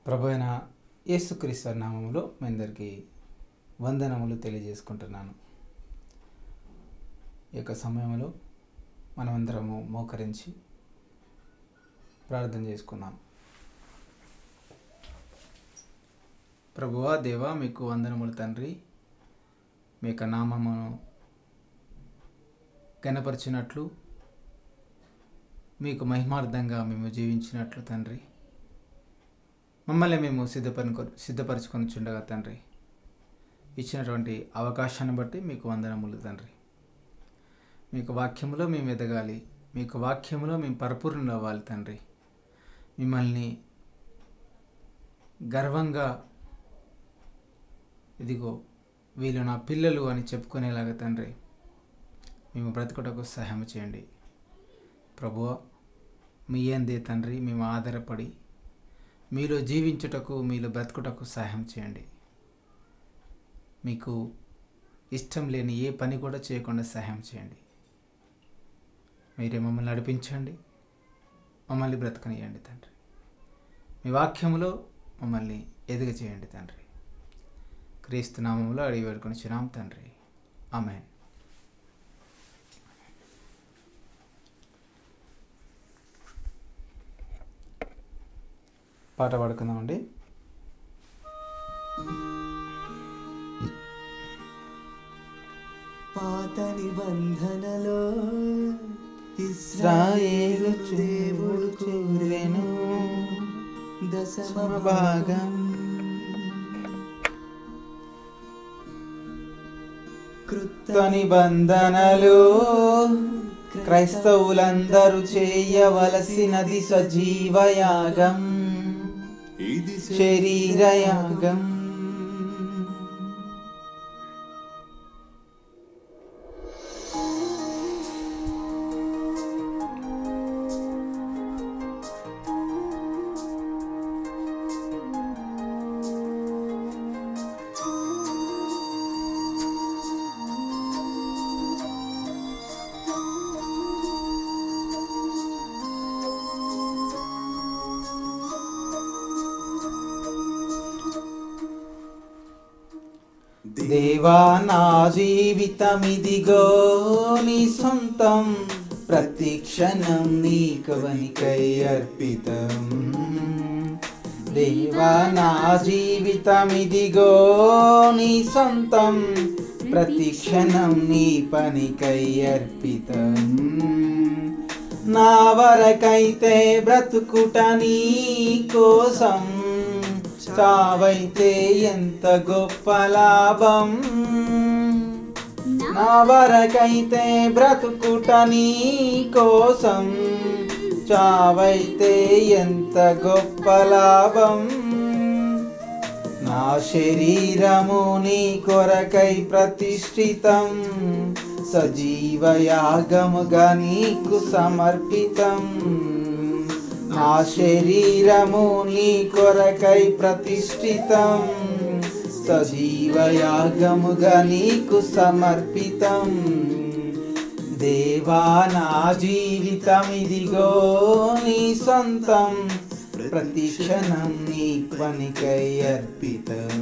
ప్రభు అయిన యేసుక్రీస్తు నామములో మీ అందరికీ వందనములు తెలియజేసుకుంటున్నాను ఈ యొక్క సమయంలో మనమందరము మోకరించి ప్రార్థన చేసుకున్నాం ప్రభువా దేవా మీకు వందనములు తండ్రి మీ యొక్క నామమును గణపరిచినట్లు మీకు మహిమార్థంగా మేము జీవించినట్లు తండ్రి మమ్మల్ని మేము సిద్ధపరి సిద్ధపరచుకొని చుండగా తండ్రి ఇచ్చినటువంటి అవకాశాన్ని బట్టి మీకు వందనములు తండ్రి మీకు వాక్యములో మేము ఎదగాలి మీకు వాక్యములో మేము పరిపూర్ణ అవ్వాలి తండ్రి మిమ్మల్ని గర్వంగా ఇదిగో వీళ్ళు నా పిల్లలు అని చెప్పుకునేలాగా తండ్రి మేము బ్రతుకుటకు సహాయం చేయండి ప్రభువ మీ అందే తండ్రి మేము ఆధారపడి మీలో జీవించుటకు మీలో బ్రతుకుటకు సహాయం చేయండి మీకు ఇష్టం లేని ఏ పని కూడా చేయకుండా సహాయం చేయండి మీరే మమ్మల్ని నడిపించండి మమ్మల్ని బ్రతకనియండి తండ్రి మీ వాక్యములో మమ్మల్ని ఎదుగ చేయండి తండ్రి క్రీస్తు నామంలో అడిగి వేడుకొని చిరాం తండ్రి ఆమెన్ పాట పాడుకుందామండి పాత నిబంధనలో ఇస్రాయేలు ఇస్రాయేలు దేవుడు చూరెను దశమ భాగం కృత క్రొత్త నిబంధనలు క్రైస్తవులందరూ చేయవలసినది సజీవయాగం ఇది శరీరయాగం దేవా నా జీవితమిదిగో నీ సొంతం ప్రతి క్షణం నీ కవనికై అర్పితం దేవా నా జీవితమిదిగో నీ సొంతం ప్రతి క్షణం నీ పనికై అర్పితం నా వరకైతే బ్రతుకుట నీ కోసం చావైతే ఎంత గొప్ప లాభం నా వరకైతే బ్రతుకుట నీ కోసం చావైతే ఎంత గొప్ప లాభం నా శరీరము నీ కొరకై ప్రతిష్ఠితం సజీవయాగముగా నీకు సమర్పితం నా శరీరము నీ కొరకై ప్రతిష్ఠితం సజీవయాగముగా నీకు సమర్పితం దేవా నా జీవితం ఇదిగో నీ సొంతం ప్రతి క్షణం నీ పనికై అర్పితం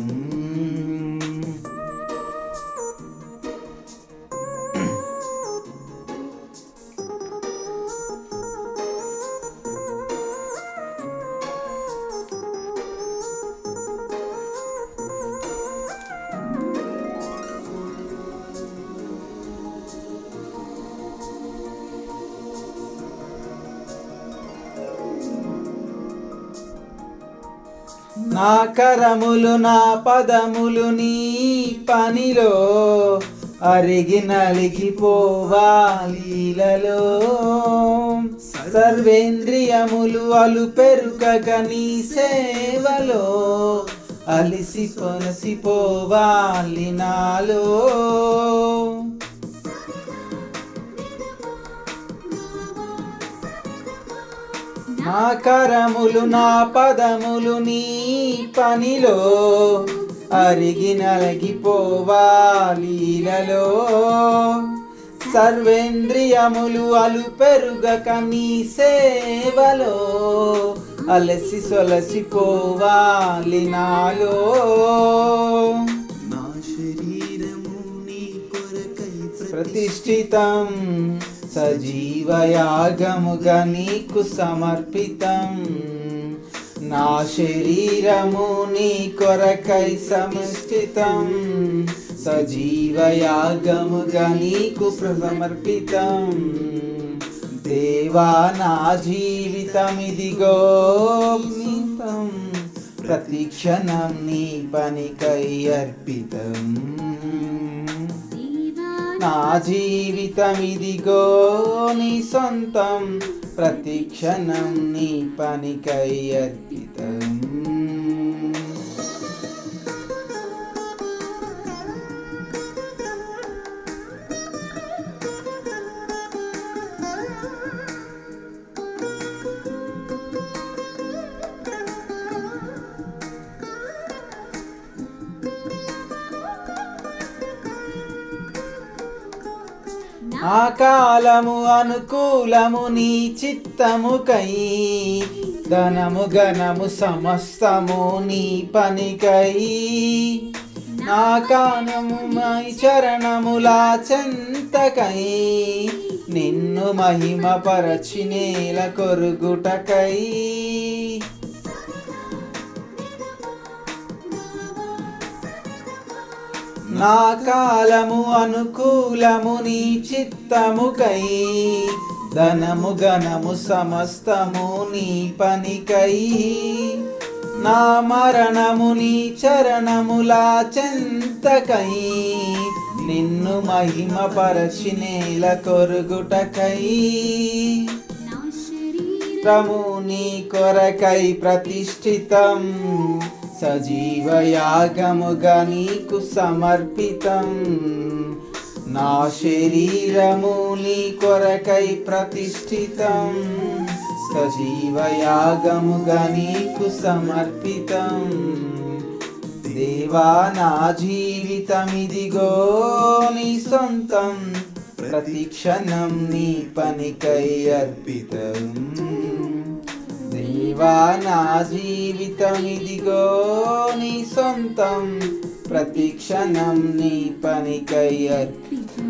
నా కరములు నా పదములు నీ పనిలో అరిగి నలిగిపోవాలీలలో సర్వేంద్రియములు అలు పెరుకగ నీ సేవలో అలిసి పొనసిపోవాలి నాలో నా కరములు నా పదములు నీ పనిలో అరిగి నలగిపోవాలీలలో సర్వేంద్రియములు అలు పెరుగక నీ సేవలో అలసి సొలసిపోవాలి నాలో నా శరీరము నీ కొరకై ప్రతిష్ఠితం సజీవయాగముగా నీకు సమర్పితం నా శరీరము నీ కొరకై సముష్టితం సజీవయాగముగా నీకు సమర్పితం దేవా నా జీవితం ఇదిగో నీతం ప్రతి క్షణం నీ పనికై అర్పితం నా జీవితం ఇదిగో నీ సొంతం ప్రతి క్షణం నీ పనికై అర్పితం ఆ కాలము అనుకూలము నీ చిత్తముకై ధనము గణము సమస్తము నీ పనికై నా కానము మై చరణములా చెంతకై నిన్ను మహిమ పరచి నేల కొరుగుటకై నా కాలము అనుకూలము నీ చిత్తముకై ధనము గణము సమస్తము నీ పనికై నా మరణము నీ చరణములా చెంతకై నిన్ను మహిమ పరచి నేల కొరుగుటకై రము నీ కొరకై ప్రతిష్ఠితం సజీవయాగముగా నీకు సమర్పితం నా శరీరము నీ కొరకై ప్రతిష్ఠితం సజీవయాగముగా నీకు సమర్పితం దేవా నా జీవితం ఇదిగో నీ సొంతం ప్రతి క్షణం నీ పనికై అర్పితం దేవా నా జీవితం ఇదిగో నీ సొంతం ప్రతి క్షణం నీ పనికై అర్పితం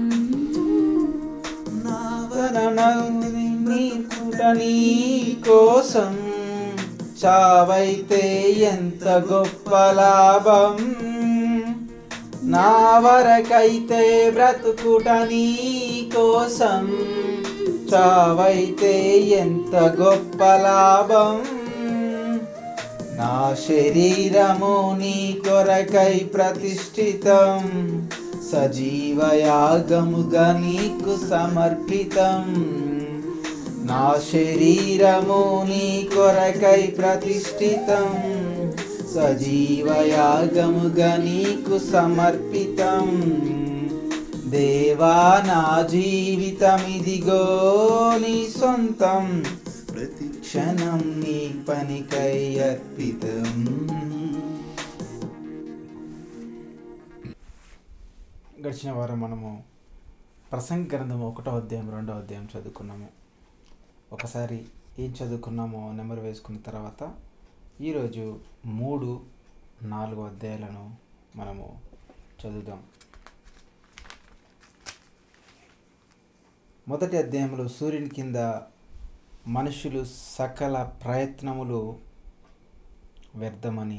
నా వరణని నీ పుట నీ కోసం చావైతే ఎంత గొప్ప లాభం నా వరకైతే బ్రతుకుట నీ కోసం చావైతే ఎంత గొప్ప లాభం నా శరీరము నీ కొరకై ప్రతిష్ఠితం సజీవయాగముగా నీకు సమర్పితం నా శరీరము నీ కొరకై ప్రతిష్ఠితం సజీవయాగముగా నీకు సమర్పితం దేవా నా జీవితం ఇదిగో నీ సొంతం ప్రతి క్షణం నీ పనికై అర్పితం గడిచిన వారం మనము ప్రసంగ గ్రంథం ఒకటో అధ్యాయం రెండో అధ్యాయం చదువుకున్నాము ఒకసారి ఏం చదువుకున్నామో నెంబర్ వేసుకున్న తర్వాత ఈరోజు మూడు నాలుగు అధ్యాయాలను మనము చదువుదాం మొదటి అధ్యాయంలో సూర్యుని కింద మనుషులు సకల ప్రయత్నములు వ్యర్థమని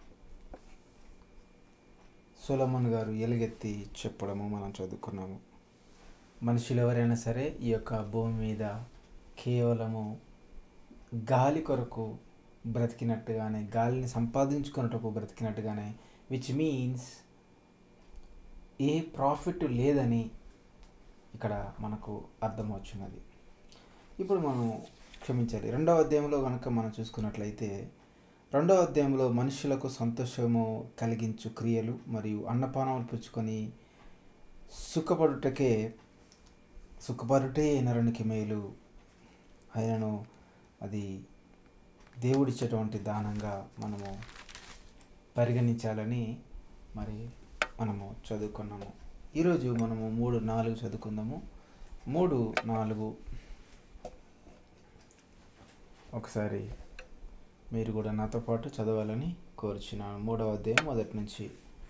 సొలమన్ గారు ఎలుగెత్తి చెప్పడము మనం చదువుకున్నాము మనుషులు ఎవరైనా సరే ఈ యొక్క భూమి మీద కేవలము గాలి కొరకు బ్రతికినట్టుగానే గాలిని సంపాదించుకున్నట్టుకు బ్రతికినట్టుగానే విచ్ మీన్స్ ఏ ప్రాఫిట్ లేదని ఇక్కడ మనకు అర్థమవుతున్నది ఇప్పుడు మనం క్షమించాలి రెండవ అధ్యాయంలో కనుక మనం చూసుకున్నట్లయితే రెండవ అధ్యాయంలో మనుషులకు సంతోషము కలిగించు క్రియలు మరియు అన్నపానములు పుచ్చుకొని సుఖపడుటకే సుఖపడుటే నరునికి మేలు ఆయనను అది దేవుడిచ్చేటువంటి దానంగా మనము పరిగణించాలని మరి మనము చదువుకున్నాము ఈరోజు మనము మూడు నాలుగు చదువుకుందాము మూడు నాలుగు ఒకసారి మీరు కూడా నాతో పాటు చదవాలని కోరుచున్నాను మూడవ అధ్యాయం మొదటి నుంచి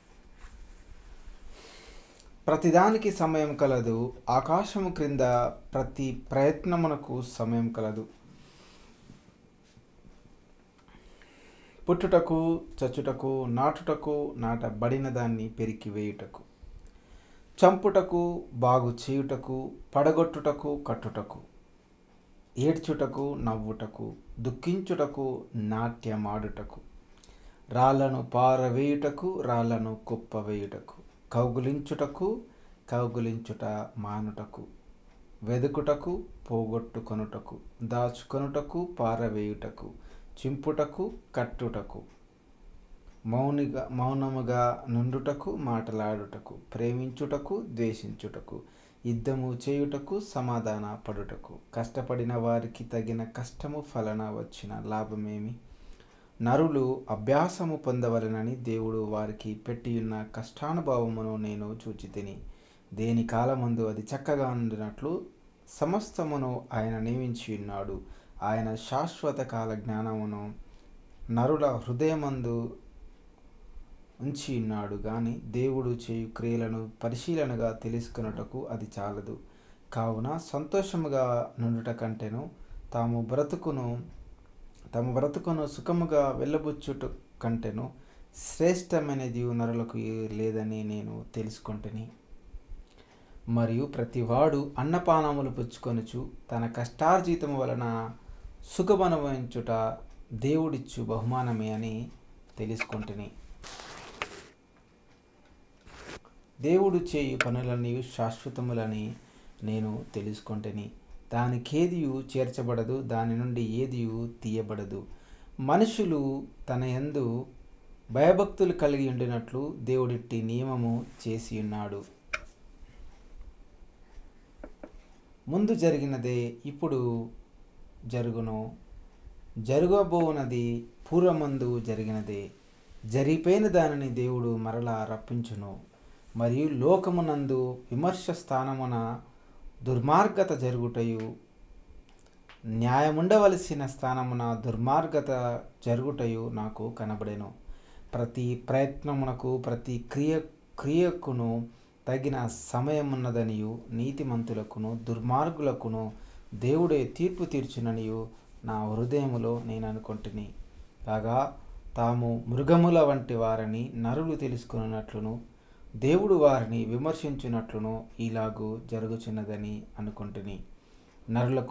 ప్రతిదానికి సమయం కలదు ఆకాశము క్రింద ప్రతి ప్రయత్నమునకు సమయం కలదు పుట్టుటకు చచ్చుటకు నాటుటకు నాటబడిన దాన్ని పెరికి వేయుటకు చంపుటకు బాగు చేయుటకు పడగొట్టుటకు కట్టుటకు ఏడ్చుటకు నవ్వుటకు దుఃఖించుటకు నాట్యమాడుటకు రాళ్లను పారవేయుటకు రాళ్లను కుప్పవేయుటకు కౌగులించుటకు కౌగులించుట మానుటకు వెదుకుటకు పోగొట్టుకొనుటకు దాచుకొనుటకు పారవేయుటకు చింపుటకు కట్టుటకు మౌనిగా మౌనముగా నుండుటకు మాటలాడుటకు ప్రేమించుటకు ద్వేషించుటకు యుద్ధము చేయుటకు సమాధాన పడుటకు కష్టపడిన వారికి తగిన కష్టము ఫలన వచ్చిన లాభమేమి నరులు అభ్యాసము పొందవలనని దేవుడు వారికి పెట్టియున్న కష్టానుభవమును నేను చూచి తిని దేని కాలమందు అది చక్కగా ఉండినట్లు సమస్తమును ఆయన నియమించి ఉన్నాడు ఆయన శాశ్వత కాల జ్ఞానమును నరుల హృదయమందు ఉంచి ఉన్నాడు కానీ దేవుడు చేయు క్రియలను పరిశీలనగా తెలుసుకొనుటకు అది చాలదు కావున సంతోషముగా నుండుట కంటేను తాము బ్రతుకును తమ బ్రతుకును సుఖముగా వెళ్ళబుచ్చుట కంటేను శ్రేష్టమైనది నరులకు లేదని నేను తెలుసుకుంటుని మరియు ప్రతివాడు అన్నపానములు పుచ్చుకొనుచు తన కష్టార్జితము వలన సుఖమనుభవించుట దేవుడిచ్చు బహుమానమే అని తెలుసుకుంటుని దేవుడు చేయు పనులన్నీ శాశ్వతములని నేను తెలుసుకుంటేని దానికేదియు చేర్చబడదు దాని నుండి ఏదియు తీయబడదు మనుషులు తన యందు భయభక్తులు కలిగి ఉండినట్లు దేవుడిట్టి నియమము చేసి ఉన్నాడు ముందు జరిగినదే ఇప్పుడు జరుగును జరగబోనది పూర్వమందు జరిగినదే జరిగిపోయిన దానిని దేవుడు మరలా రప్పించును మరియు లోకమునందు విమర్శ స్థానమున దుర్మార్గత జరుగుటయు న్యాయముండవలసిన స్థానమున దుర్మార్గత జరుగుటయు నాకు కనబడెను ప్రతి ప్రయత్నమునకు ప్రతి క్రియ క్రియకును తగిన సమయమున్నదనియు నీతిమంతులకును దుర్మార్గులకును దేవుడే తీర్పు తీర్చుననియు నా హృదయములో నేను అనుకుంటుని కాగా తాము మృగముల వంటి వారని నరులు తెలుసుకున్నట్లును దేవుడు వారిని విమర్శించినట్లును ఇలాగూ జరుగుచున్నదని అనుకుంటుని నరులకు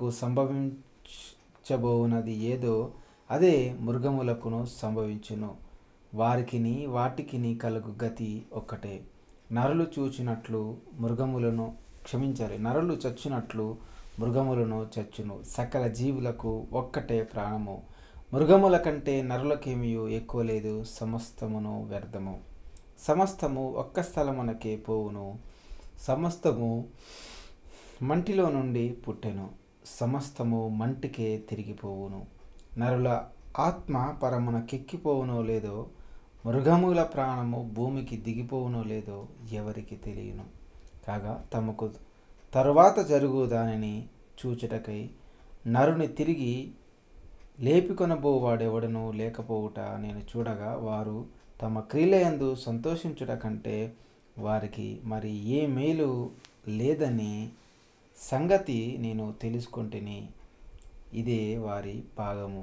సంభవించబోనది ఏదో అదే మృగములకును సంభవించును వారికిని వాటికిని కలుగు గతి ఒక్కటే నరులు చూచినట్లు మృగములను క్షమించాలి నరులు చచ్చినట్లు మృగములను చచ్చును సకల జీవులకు ఒక్కటే ప్రాణము మృగముల కంటే నరులకేమీ ఎక్కువ లేదు సమస్తమును వ్యర్థము సమస్తము ఒక్క స్థలమునకే పోవును సమస్తము మంటిలో నుండి పుట్టెను సమస్తము మంటికే తిరిగిపోవును నరుల ఆత్మ పరమునకెక్కిపోవునో లేదో మృగముల ప్రాణము భూమికి దిగిపోవునో లేదో ఎవరికి తెలియను కాగా తమకు తరువాత జరుగు దానిని చూచుటకై నరుని తిరిగి లేపికొనబోవాడెవడను లేకపోవుట నేను చూడగా వారు తమ క్రియలయందు సంతోషించుట కంటే వారికి మరి ఏ మేలు లేదని సంగతి నేను తెలుసుకుంటేని ఇదే వారి భాగము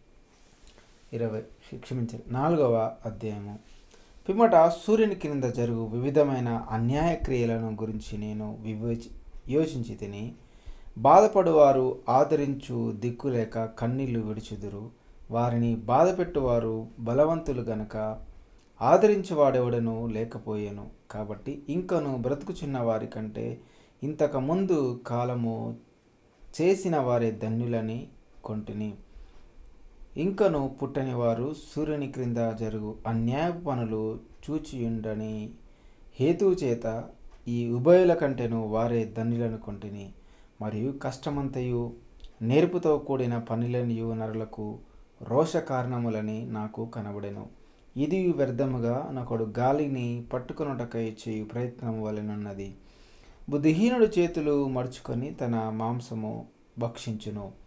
ఇరవై క్షమించారు నాలుగవ అధ్యాయము పిమ్మట సూర్యుని క్రింద జరుగు వివిధమైన అన్యాయ క్రియలను గురించి నేను వివేచి యోచించి తిని బాధపడువారు ఆదరించు దిక్కులేక కన్నీళ్లు విడుచుదురు వారిని బాధపెట్టువారు బలవంతులు గనక ఆదరించేవాడెవడను లేకపోయాను కాబట్టి ఇంకను బ్రతుకుచున్న వారి కంటే ఇంతకు ముందు కాలము చేసిన వారే ధన్యులని కొంటిని ఇంకను పుట్టని వారు సూర్యుని క్రింద జరుగు అన్యాయ పనులు చూచియుండని హేతువు చేత ఈ ఉభయుల కంటేను వారే ధన్యులను కొంటిని మరియు కష్టమంతయు నేర్పుతో కూడిన పనులనియు నరులకు రోష కారణములని నాకు కనబడెను ఇది వ్యర్థముగా నొకడు గాలిని పట్టుకొనుటకై చేయు ప్రయత్నం వలనున్నది బుద్ధిహీనుడు చేతులు మడుచుకొని తన మాంసము భక్షించును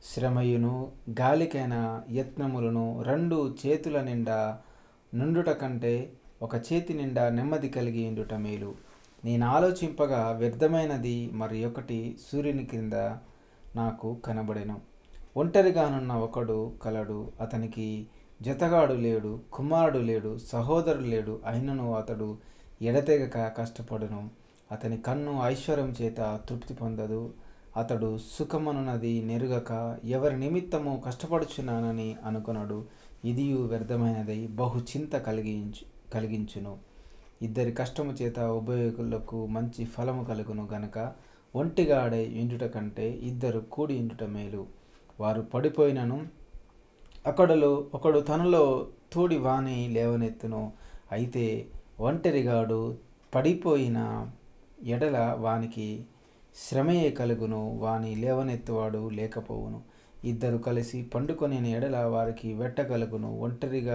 శ్రమయును గాలికైన యత్నములను రెండు చేతుల నిండా నుండుట కంటే ఒక చేతి నిండా నెమ్మది కలిగి ఉండుట మేలు నేను ఆలోచింపగా వ్యర్థమైనది మరి ఒకటి సూర్యుని క్రింద నాకు కనబడెను ఒంటరిగానున్న ఒకడు కలడు అతనికి జతగాడు లేడు కుమారుడు లేడు సహోదరుడు లేడు అయినను అతడు ఎడతెగక కష్టపడును అతని కన్ను ఐశ్వర్యం చేత తృప్తి పొందదు అతడు సుఖమనున్నది నెరుగక ఎవరి నిమిత్తము కష్టపడుచున్నానని అనుకొనడు ఇదియు వ్యర్థమైనదై బహు చింత కలిగించు కలిగించును ఇద్దరి కష్టము చేత ఉభయకులకు మంచి ఫలము కలుగును గనక ఒంటిగాడై ఇండుట కంటే ఇద్దరు కూడి ఇండుట మేలు వారు పడిపోయినను అక్కడలో ఒకడు తనలో తోడి వాని లేవనెత్తును అయితే ఒంటరిగాడు పడిపోయిన ఎడల వానికి శ్రమయే కలుగును వాని లేవనెత్తువాడు లేకపోవును ఇద్దరు కలిసి పండుకొని ఎడల వారికి వెట్ట కలుగును ఒంటరిగా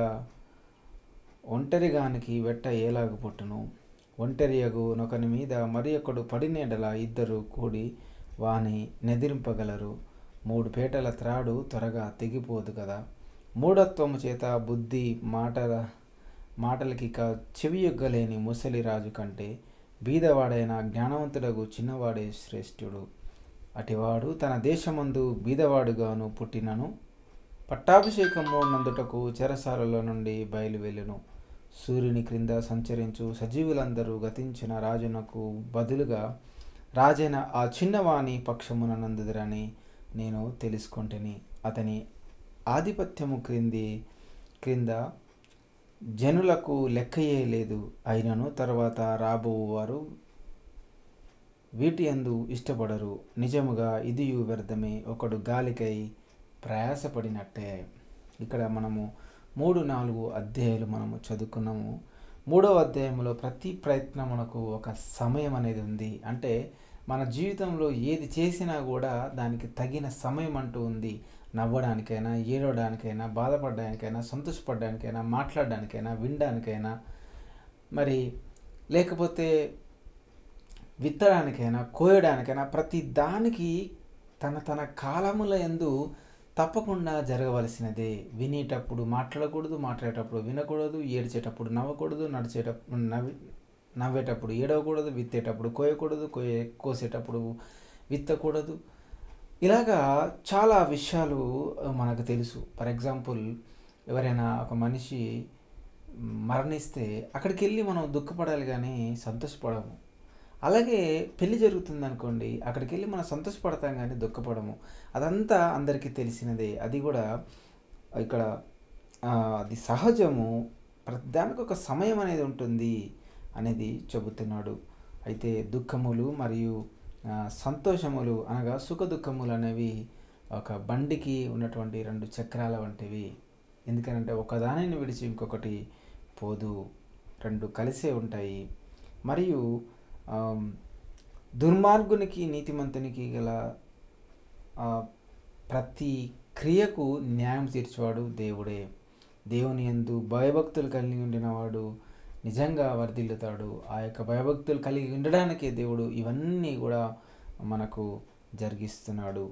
ఒంటరిగానికి వెట్ట ఏలాగు పుట్టును ఒంటరియగు నొకని మీద మరి ఒకడు పడిన ఎడల ఇద్దరు కూడి వాని నెదిరింపగలరు మూడు పేటల త్రాడు త్వరగా తెగిపోదు కదా మూఢత్వము చేత బుద్ధి మాటల మాటలకి క చెవియొగ్గలేని ముసలి రాజు కంటే బీదవాడైన జ్ఞానవంతుడగు చిన్నవాడే శ్రేష్ఠుడు అటివాడు తన దేశమందు బీదవాడుగాను పుట్టినను పట్టాభిషేకము నందుటకు చెరసాలలో నుండి బయలువెళ్ళును సూర్యుని క్రింద సంచరించు సజీవులందరూ గతించిన రాజునకు బదులుగా రాజైన ఆ చిన్నవాణి పక్షమున నందుదురని నేను తెలుసుకుంటుని అతని ఆధిపత్యము క్రింది క్రింద జనులకు లెక్కయే లేదు అయినను తర్వాత రాబోవారు వీటి అందు ఇష్టపడరు నిజముగా ఇదియు వ్యర్థమే ఒకడు గాలికై ప్రయాసపడినట్టే ఇక్కడ మనము మూడు నాలుగు అధ్యాయాలు మనము చదువుకున్నాము మూడవ అధ్యాయంలో ప్రతి ప్రయత్నమునకు ఒక సమయం అనేది ఉంది అంటే మన జీవితంలో ఏది చేసినా కూడా దానికి తగిన సమయం అంటూ ఉంది నవ్వడానికైనా ఏడవడానికైనా బాధపడడానికైనా సంతోషపడడానికైనా మాట్లాడడానికైనా వినడానికైనా మరి లేకపోతే విత్తడానికైనా కోయడానికైనా ప్రతి దానికి తన తన కాలముల ఎందు తప్పకుండా జరగవలసినదే వినేటప్పుడు మాట్లాడకూడదు మాట్లాడేటప్పుడు వినకూడదు ఏడ్చేటప్పుడు నవ్వకూడదు నడిచేటప్పుడు నవ్వి నవ్వేటప్పుడు ఏడవకూడదు విత్తేటప్పుడు కోయకూడదు కోయే కోసేటప్పుడు విత్తకూడదు ఇలాగా చాలా విషయాలు మనకు తెలుసు ఫర్ ఎగ్జాంపుల్ ఎవరైనా ఒక మనిషి మరణిస్తే అక్కడికి వెళ్ళి మనం దుఃఖపడాలి కానీ సంతోషపడము అలాగే పెళ్లి జరుగుతుంది అనుకోండి అక్కడికి వెళ్ళి మనం సంతోషపడతాం కానీ దుఃఖపడము అదంతా అందరికీ తెలిసినదే అది కూడా ఇక్కడ ఆ, అది సహజము ప్రతి దానికి ఒక సమయం అనేది ఉంటుంది అనేది చెబుతున్నాడు అయితే దుఃఖములు మరియు ఆ, సంతోషములు అనగా సుఖ దుఃఖములు అనేవి ఒక బండికి ఉన్నటువంటి రెండు చక్రాల వంటివి ఎందుకనంటే ఒకదానిని విడిచి ఇంకొకటి పోదు రెండు కలిసే ఉంటాయి మరియు ఆమ్, దుర్మార్గునికి నీతిమంతునికి గల ఆ, ప్రతి క్రియకు న్యాయం తీర్చేవాడు దేవుడే దేవుని యందు భయభక్తులు కలిగి ఉండినవాడు నిజంగా వర్ధిల్లుతాడు ఆ యొక్క భయభక్తులు కలిగి ఉండడానికే దేవుడు ఇవన్నీ కూడా మనకు జరిగిస్తున్నాడు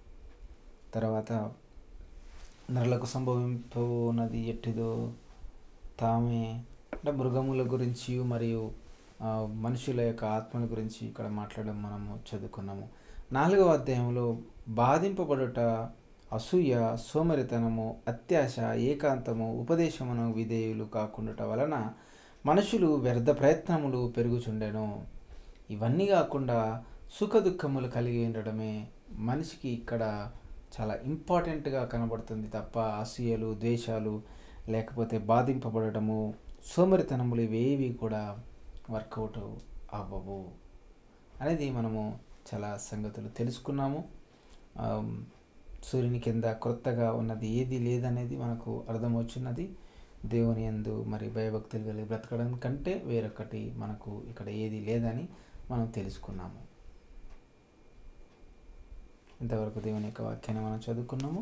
తర్వాత నరులకు సంభవింపున్నది ఎట్టిదో తామే అంటే మృగముల గురించి మరియు ఆ, మనుషుల యొక్క ఆత్మల గురించి ఇక్కడ మాట్లాడడం మనము చదువుకున్నాము నాలుగవ అధ్యాయంలో బాధింపబడుట అసూయ సోమరితనము అత్యాశ ఏకాంతము ఉపదేశమును విధేయులు కాకుండాట వలన మనుషులు వ్యర్థ ప్రయత్నములు పెరుగుచుండెను ఇవన్నీ కాకుండా సుఖ దుఃఖములు కలిగి ఉండడమే మనిషికి ఇక్కడ చాలా ఇంపార్టెంట్గా కనబడుతుంది తప్ప అసూయలు ద్వేషాలు లేకపోతే బాధింపబడటము సోమరితనములు ఇవేవి కూడా వర్కౌట్ అవ్వవు అనేది మనము చాలా సంగతులు తెలుసుకున్నాము ఆమ్, సూర్యుని కింద క్రొత్తగా ఉన్నది ఏది లేదనేది మనకు అర్థమవుతున్నది దేవుని యందు మరి భయభక్తులు కలిగి బ్రతకడం కంటే వేరొకటి మనకు ఇక్కడ ఏది లేదని మనం తెలుసుకున్నాము ఇంతవరకు దేవుని యొక్క వాక్యాన్ని మనం చదువుకున్నాము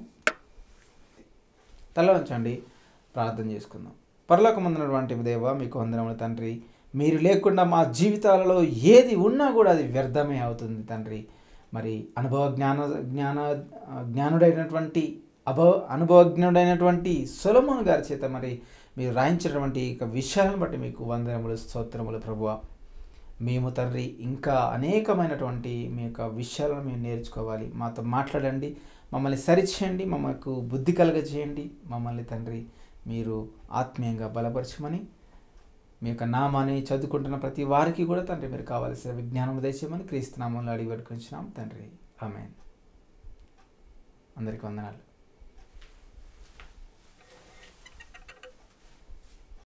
తల వంచండి ప్రార్థన చేసుకుందాం పరలోకమందునటువంటి దేవ మీకు వందనములు తండ్రి మీరు లేకుండా మా జీవితాలలో ఏది ఉన్నా కూడా అది వ్యర్థమే అవుతుంది తండ్రి మరి అనుభవ జ్ఞాన జ్ఞాన జ్ఞానుడైనటువంటి అభవ అనుభవజ్ఞుడైనటువంటి సొలమోన్ గారి చేత మరి మీరు రాయించినటువంటి ఇక విషయాలను బట్టి మీకు వందనములు స్తోత్రములు ప్రభువ మేము తండ్రి ఇంకా అనేకమైనటువంటి మీ యొక్క విషయాలను మేము నేర్చుకోవాలి మాతో మాట్లాడండి మమ్మల్ని సరిచేయండి మమ్మకు బుద్ధి కలగజేయండి మమ్మల్ని తండ్రి మీరు ఆత్మీయంగా బలపరచమని మీ యొక్క నామాన్ని చదువుకుంటున్న ప్రతి వారికి కూడా తండ్రి మీరు కావాల్సిన విజ్ఞానం దయచేయమని క్రీస్తు నామంలో అడిగి పెట్టుకుంటున్నాం తండ్రి ఆమెన్ అందరికీ వందనాలు